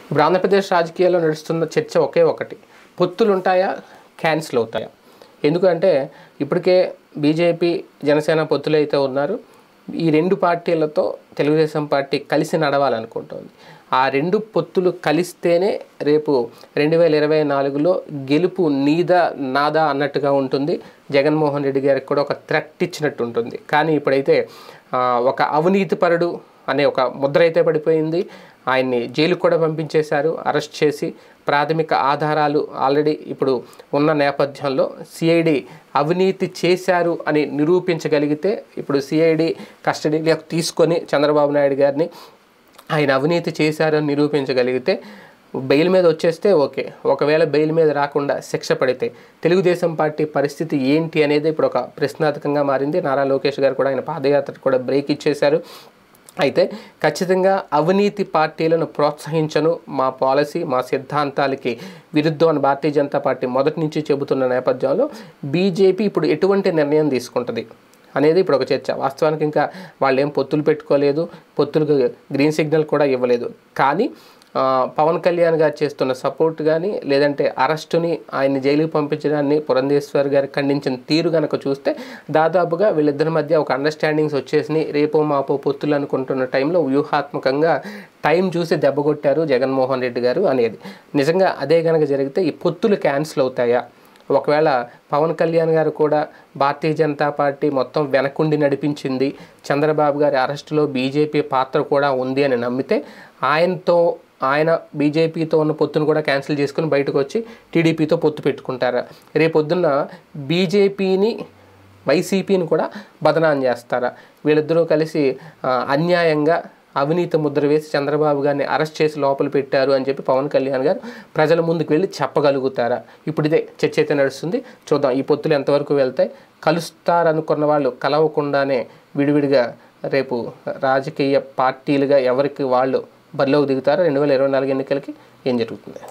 ఇప్పుడు ఆంధ్రప్రదేశ్ రాజకీయాల్లో నడుస్తున్న చర్చ ఒకే ఒకటి పొత్తులు ఉంటాయా క్యాన్సిల్ అవుతాయా ఎందుకంటే ఇప్పటికే బీజేపీ జనసేన పొత్తులు అయితే ఉన్నారు ఈ రెండు పార్టీలతో తెలుగుదేశం పార్టీ కలిసి నడవాలనుకుంటోంది ఆ రెండు పొత్తులు కలిస్తేనే రేపు రెండు వేల ఇరవై నాలుగులో గెలుపు నీదా నాదా అన్నట్టుగా ఉంటుంది జగన్మోహన్ రెడ్డి గారికి కూడా ఒక థ్రెట్ ఇచ్చినట్టు ఉంటుంది కానీ ఇప్పుడైతే ఆ, ఒక అవినీతిపరుడు అనే ఒక ముద్ర అయితే పడిపోయింది ఆయన్ని జైలుకు కూడా పంపించేశారు అరెస్ట్ చేసి ప్రాథమిక ఆధారాలు ఆల్రెడీ ఇప్పుడు ఉన్న నేపథ్యంలో సిఐడి అవినీతి చేశారు అని నిరూపించగలిగితే ఇప్పుడు సిఐడి కస్టడీలోకి తీసుకొని చంద్రబాబు నాయుడు గారిని ఆయన అవినీతి చేశారని నిరూపించగలిగితే బెయిల్ మీద వచ్చేస్తే ఓకే ఒకవేళ బెయిల్ మీద రాకుండా శిక్ష పడితే తెలుగుదేశం పార్టీ పరిస్థితి ఏంటి అనేది ఇప్పుడు ఒక ప్రశ్నార్థకంగా మారింది నారా లోకేష్ గారు కూడా ఆయన పాదయాత్ర కూడా బ్రేక్ ఇచ్చేశారు అయితే ఖచ్చితంగా అవినీతి పార్టీలను ప్రోత్సహించను మా పాలసీ మా సిద్ధాంతాలకి విరుద్ధం అని భారతీయ జనతా పార్టీ మొదటి నుంచి చెబుతున్న నేపథ్యంలో బీజేపీ ఇప్పుడు ఎటువంటి నిర్ణయం తీసుకుంటుంది అనేది ఇప్పుడు ఒక చర్చ వాస్తవానికి ఇంకా వాళ్ళు ఏం పొత్తులు పెట్టుకోలేదు పొత్తులకు గ్రీన్ సిగ్నల్ కూడా ఇవ్వలేదు కానీ ఆ, పవన్ కళ్యాణ్ గారు చేస్తున్న సపోర్ట్ కానీ లేదంటే అరెస్టుని ఆయన్ని జైలుకి పంపించడాన్ని పురంధేశ్వర్ గారు ఖండించిన తీరు కనుక చూస్తే దాదాపుగా వీళ్ళిద్దరి మధ్య ఒక అండర్స్టాండింగ్స్ వచ్చేసి రేపో మాపో పొత్తులు అనుకుంటున్న టైంలో వ్యూహాత్మకంగా టైం చూసి దెబ్బ కొట్టారు జగన్మోహన్ రెడ్డి గారు అనేది నిజంగా అదే కనుక జరిగితే ఈ పొత్తులు క్యాన్సిల్ అవుతాయా ఒకవేళ పవన్ కళ్యాణ్ గారు కూడా భారతీయ జనతా పార్టీ మొత్తం వెనకుండి నడిపించింది చంద్రబాబు గారి అరెస్టులో బీజేపీ పాత్ర కూడా ఉంది అని నమ్మితే ఆయనతో ఆయన బీజేపీతో ఉన్న పొత్తును కూడా క్యాన్సిల్ చేసుకుని బయటకు వచ్చి టీడీపీతో పొత్తు పెట్టుకుంటారా రేపొద్దున్న బీజేపీని వైసీపీని కూడా బదనాం చేస్తారా వీళ్ళిద్దరూ కలిసి ఆ, అన్యాయంగా అవినీతి ముద్ర వేసి చంద్రబాబు గారిని అరెస్ట్ చేసి లోపల పెట్టారు అని చెప్పి పవన్ కళ్యాణ్ గారు ప్రజల ముందుకు వెళ్ళి చెప్పగలుగుతారా ఇప్పుడు ఇదే చర్చ అయితే నడుస్తుంది చూద్దాం ఈ పొత్తులు ఎంతవరకు వెళ్తాయి కలుస్తారనుకున్న వాళ్ళు కలవకుండానే విడివిడిగా రేపు రాజకీయ పార్టీలుగా ఎవరికి వాళ్ళు బరిలోకి దిగుతారో రెండు వేల ఇరవై నాలుగు ఎన్నికలకి ఏం జరుగుతుంది